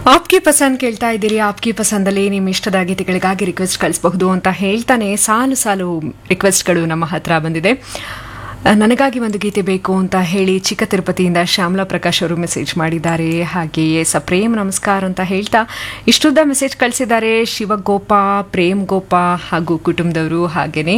ಆಪ್ಕಿ ಪಸಂದ್ ಕೇಳ್ತಾ ಇದ್ದೀರಿ ಆಪ್ಕಿ ಪಸಂದಲ್ಲಿ ನಿಮ್ಮ ಇಷ್ಟದ ಗೀತೆಗಳಿಗಾಗಿ ರಿಕ್ವೆಸ್ಟ್ ಕಳಿಸಬಹುದು ಅಂತ ಹೇಳ್ತಾನೆ ಸಾಲು ಸಾಲು ರಿಕ್ವೆಸ್ಟ್ಗಳು ನಮ್ಮ ಹತ್ರ ಬಂದಿದೆ ಆ, ನನಗಾಗಿ ಒಂದು ಗೀತೆ ಬೇಕು ಅಂತ ಹೇಳಿ ಚಿಕ್ಕ ತಿರುಪತಿಯಿಂದ ಶ್ಯಾಮಲಾ ಪ್ರಕಾಶ್ ಅವರು ಮೆಸೇಜ್ ಮಾಡಿದ್ದಾರೆ ಹಾಗೆಯೇ ಸ ಪ್ರೇಮ್ ನಮಸ್ಕಾರ ಅಂತ ಹೇಳ್ತಾ ಇಷ್ಟುದ್ದ ಮೆಸೇಜ್ ಕಳಿಸಿದ್ದಾರೆ ಶಿವಗೋಪ ಪ್ರೇಮ್ ಗೋಪ ಹಾಗೂ ಕುಟುಂಬದವರು ಹಾಗೆಯೇ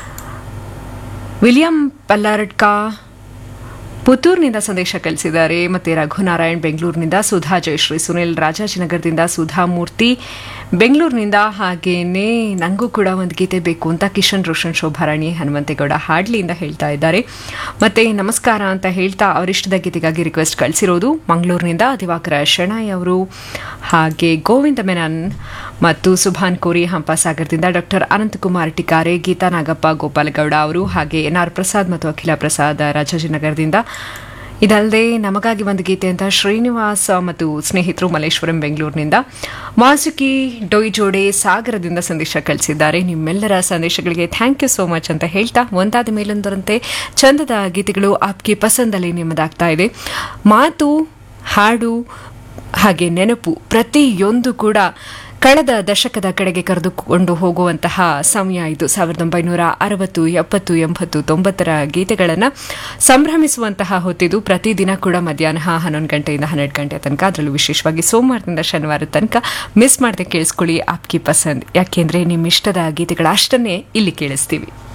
ವಿಲಿಯಂ ಪಲ್ಲಾರಡ್ಕ ಪುತ್ತೂರಿನಿಂದ ಸಂದೇಶ ಕಳಿಸಿದ್ದಾರೆ ಮತ್ತೆ ರಘುನಾರಾಯಣ್ ಬೆಂಗಳೂರಿನಿಂದ ಸುಧಾ ಜಯಶ್ರೀ ಸುನಿಲ್ ರಾಜಾಜಿನಗರದಿಂದ ಸುಧಾ ಮೂರ್ತಿ ಬೆಂಗಳೂರಿನಿಂದ ಹಾಗೇನೆ ನಂಗೂ ಕೂಡ ಒಂದು ಗೀತೆ ಬೇಕು ಅಂತ ಕಿಶನ್ ರೋಷನ್ ಶೋಭಾರಾಣಿ ಹನುಮಂತೇಗೌಡ ಹಾಡ್ಲಿಯಿಂದ ಹೇಳ್ತಾ ಇದ್ದಾರೆ ಮತ್ತೆ ನಮಸ್ಕಾರ ಅಂತ ಹೇಳ್ತಾ ಅವರಿಷ್ಟದ ಗೀತೆಗಾಗಿ ರಿಕ್ವೆಸ್ಟ್ ಕಳಿಸಿರೋದು ಮಂಗಳೂರಿನಿಂದ ದಿವಾಕರ ಶೆಣಾಯ್ ಅವರು ಹಾಗೆ ಗೋವಿಂದ ಮೆನನ್ ಮತ್ತು ಸುಭಾನ್ ಕೋರಿ ಹಂಪಸಾಗರದಿಂದ ಡಾಕ್ಟರ್ ಅನಂತಕುಮಾರ್ ಟಿಕಾರೆ ಗೀತಾ ನಾಗಪ್ಪ ಗೋಪಾಲಗೌಡ ಅವರು ಹಾಗೆ ಎನ್ ಆರ್ ಪ್ರಸಾದ್ ಮತ್ತು ಅಖಿಲ ಪ್ರಸಾದ್ ರಾಜಾಜಿನಗರದಿಂದ ಇದಲ್ಲದೆ ನಮಗಾಗಿ ಒಂದು ಗೀತೆ ಅಂತ ಶ್ರೀನಿವಾಸ್ ಮತ್ತು ಸ್ನೇಹಿತರು ಮಲ್ಲೇಶ್ವರಂ ಬೆಂಗಳೂರಿನಿಂದ ಮಾಸುಕಿ ಡೊಯ್ ಜೋಡೆ ಸಾಗರದಿಂದ ಸಂದೇಶ ಕಳಿಸಿದ್ದಾರೆ ನಿಮ್ಮೆಲ್ಲರ ಸಂದೇಶಗಳಿಗೆ ಥ್ಯಾಂಕ್ ಯು ಸೋ ಮಚ್ ಅಂತ ಹೇಳ್ತಾ ಒಂದಾದ ಮೇಲೊಂದರಂತೆ ಚಂದದ ಗೀತೆಗಳು ಆಪ್ಗೆ ಪಸಂದಲ್ಲಿ ನಿಮ್ಮದಾಗ್ತಾ ಇದೆ ಮಾತು ಹಾಡು ಹಾಗೆ ನೆನಪು ಪ್ರತಿಯೊಂದು ಕೂಡ ಕಳೆದ ದಶಕದ ಕಡೆಗೆ ಕರೆದುಕೊಂಡು ಹೋಗುವಂತಹ ಸಮಯ ಇದು ಸಾವಿರದ ಒಂಬೈನೂರ ಅರವತ್ತು ಎಪ್ಪತ್ತು ಎಂಬತ್ತು ತೊಂಬತ್ತರ ಗೀತೆಗಳನ್ನು ಸಂಭ್ರಮಿಸುವಂತಹ ಹೊತ್ತಿದು ಪ್ರತಿದಿನ ಕೂಡ ಮಧ್ಯಾಹ್ನ ಹನ್ನೊಂದು ಗಂಟೆಯಿಂದ ಹನ್ನೆರಡು ಗಂಟೆ ತನಕ ಅದರಲ್ಲೂ ವಿಶೇಷವಾಗಿ ಸೋಮವಾರದಿಂದ ಶನಿವಾರ ತನಕ ಮಿಸ್ ಮಾಡದೆ ಕೇಳಿಸ್ಕೊಳ್ಳಿ ಆಪ್ಕಿ ಪಸಂದ್ ಯಾಕೆಂದ್ರೆ ನಿಮ್ಮ ಇಷ್ಟದ ಗೀತೆಗಳ ಅಷ್ಟನ್ನೇ ಇಲ್ಲಿ ಕೇಳಿಸ್ತೀವಿ